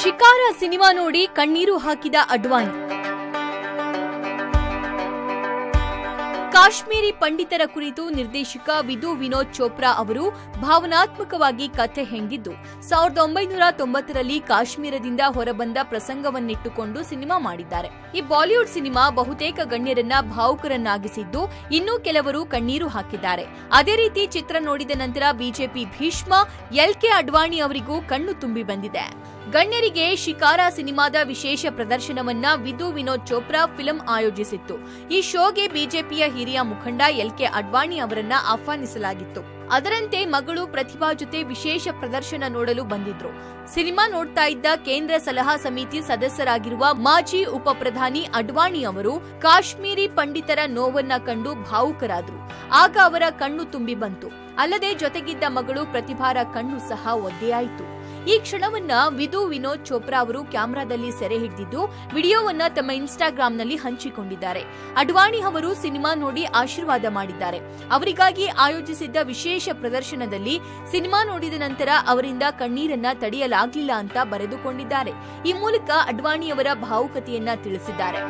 ಶಿಕಾರ cinema ನೋಡಿ ಕಣ್ಣೀರು ಹಾಕಿದ ಅಡ್ವಾಣಿ ಕಾಶ್ಮೀರಿ ಪಂಡಿತರ ಕುರಿತು ನಿರ್ದೇಶಕ ವಿಧು ವಿನೋದ್ ಚೋಪ್ರಾ ಅವರು ಭಾವನಾತ್ಮಕವಾಗಿ ಕಥೆ ಹೆಂಗಿದ್ದು ಸಾವಿರದ ಒಂಬೈನೂರ ತೊಂಬತ್ತರಲ್ಲಿ ಕಾಶ್ಮೀರದಿಂದ ಹೊರಬಂದ ಪ್ರಸಂಗವನ್ನಿಟ್ಟುಕೊಂಡು ಸಿನಿಮಾ ಮಾಡಿದ್ದಾರೆ ಈ ಬಾಲಿವುಡ್ ಸಿನಿಮಾ ಬಹುತೇಕ ಗಣ್ಯರನ್ನ ಭಾವುಕರನ್ನಾಗಿಸಿದ್ದು ಇನ್ನೂ ಕೆಲವರು ಕಣ್ಣೀರು ಹಾಕಿದ್ದಾರೆ ಅದೇ ರೀತಿ ಚಿತ್ರ ನೋಡಿದ ನಂತರ BJP Bhishma L K Advani ಅವರಿಗೂ ಕಣ್ಣು ತುಂಬಿ ಬಂದಿದೆ ಗಣ್ಯರಿಗೆ ಶಿಕಾರ ಸಿನಿಮಾದ ವಿಶೇಷ ಪ್ರದರ್ಶನವನ್ನ ವಿಧು ವಿನೋದ್ ಚೋಪ್ರಾ ಫಿಲ್ಮ್ ಆಯೋಜಿಸಿತ್ತು ಈ ಶೋಗೆ ಬಿಜೆಪಿಯ ಹಿರಿಯ ಮುಖಂಡ ಎಲ್ ಕೆ ಅಡ್ವಾಣಿ ಅವರನ್ನ ಆಹ್ವಾನಿಸಲಾಗಿತ್ತು ಅದರಂತೆ ಮಗಳು ಪ್ರತಿಭಾ ಜೊತೆ ವಿಶೇಷ ಪ್ರದರ್ಶನ ನೋಡಲು ಬಂದಿದ್ರು ಸಿನಿಮಾ ನೋಡ್ತಾ ಇದ್ದ ಕೇಂದ್ರ ಸಲಹಾ ಸಮಿತಿ ಸದಸ್ಯರಾಗಿರುವ ಮಾಜಿ ಉಪ ಪ್ರಧಾನಿ ಅಡ್ವಾಣಿ ಅವರು ಕಾಶ್ಮೀರಿ ಪಂಡಿತರ ನೋವನ್ನ ಕಂಡು ಭಾವುಕರಾದ್ರು ಆಗ ಅವರ ಕಣ್ಣು ತುಂಬಿ ಬಂತು ಅಲ್ಲದೆ ಜೊತೆಗಿದ್ದ ಮಗಳು ಪ್ರತಿಭಾರ ಕಣ್ಣು ಸಹ ಒದ್ದೆಯಾಯಿತು ಈ ಕ್ಷಣವನ್ನ ವಿಧು ವಿನೋದ್ ಚೋಪ್ರಾ ಅವರು ಕ್ಯಾಮೆರಾದಲ್ಲಿ ಸೆರೆ ಹಿಡಿದಿದ್ದು ವಿಡಿಯೋವನ್ನ ತಮ್ಮ ಇನ್ಸ್ಟಾಗ್ರಾಂನಲ್ಲಿ ಹಂಚಿಕೊಂಡಿದ್ದಾರೆ ಅಡ್ವಾಣಿ ಅವರು ಸಿನಿಮಾ ನೋಡಿ ಆಶೀರ್ವಾದ ಮಾಡಿದ್ದಾರೆ ಅವರಿಗಾಗಿ ಆಯೋಜಿಸಿದ್ದ ವಿಶೇಷ ಪ್ರದರ್ಶನದಲ್ಲಿ ಸಿನಿಮಾ ನೋಡಿದ ನಂತರ ಅವರಿಂದ ಕಣ್ಣೀರನ್ನ ತಡೆಯಲಾಗಲಿಲ್ಲ ಅಂತ ಬರೆದುಕೊಂಡಿದ್ದಾರೆ ಈ ಮೂಲಕ ಅಡ್ವಾಣಿಯವರ ಭಾವುಕತೆಯನ್ನ ತಿಳಿಸಿದ್ದಾರೆ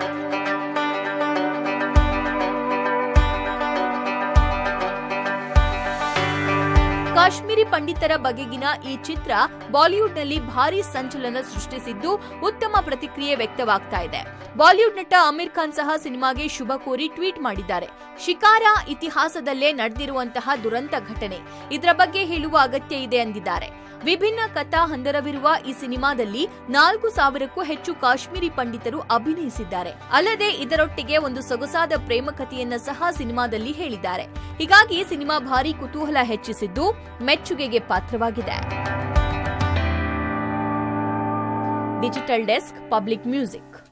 ಕಾಶ್ಮೀರಿ ಪಂಡಿತರ ಬಗೆಗಿನ ಈ ಚಿತ್ರ ಬಾಲಿವುಡ್ನಲ್ಲಿ ಭಾರೀ ಸಂಚಲನ ಸೃಷ್ಟಿಸಿದ್ದು ಉತ್ತಮ ಪ್ರತಿಕ್ರಿಯೆ ವ್ಯಕ್ತವಾಗ್ತಾ ಇದೆ ಬಾಲಿವುಡ್ ನಟ ಆಮಿರ್ ಖಾನ್ ಸಹ ಸಿನಿಮಾಗೆ ಶುಭ ಕೋರಿ ಟ್ವೀಟ್ ಮಾಡಿದ್ದಾರೆ ಶಿಕಾರ ಇತಿಹಾಸದಲ್ಲೇ ನಡೆದಿರುವಂತಹ ದುರಂತ ಘಟನೆ ಇದರ ಬಗ್ಗೆ ಹೇಳುವ ಅಗತ್ಯ ಇದೆ ಎಂದಿದ್ದಾರೆ ವಿಭಿನ್ನ ಕಥಾ ಹಂದರವಿರುವ ಈ ಸಿನಿಮಾದಲ್ಲಿ ನಾಲ್ಕು ಸಾವಿರಕ್ಕೂ ಹೆಚ್ಚು ಕಾಶ್ಮೀರಿ ಪಂಡಿತರು ಅಭಿನಯಿಸಿದ್ದಾರೆ ಅಲ್ಲದೆ ಇದರೊಟ್ಟಿಗೆ ಒಂದು ಸೊಗಸಾದ ಪ್ರೇಮ ಕಥೆಯನ್ನ ಸಹ ಸಿನಿಮಾದಲ್ಲಿ ಹೇಳಿದ್ದಾರೆ ಹೀಗಾಗಿ ಸಿನಿಮಾ ಭಾರಿ ಕುತೂಹಲ ಹೆಚ್ಚಿಸಿದ್ದು ಮೆಚ್ಚುಗೆಗೆ ಪಾತ್ರವಾಗಿದೆ ಡಿಜಿಟಲ್ ಡೆಸ್ಕ್ ಪಬ್ಲಿಕ್ ಮ್ಯೂಸಿಕ್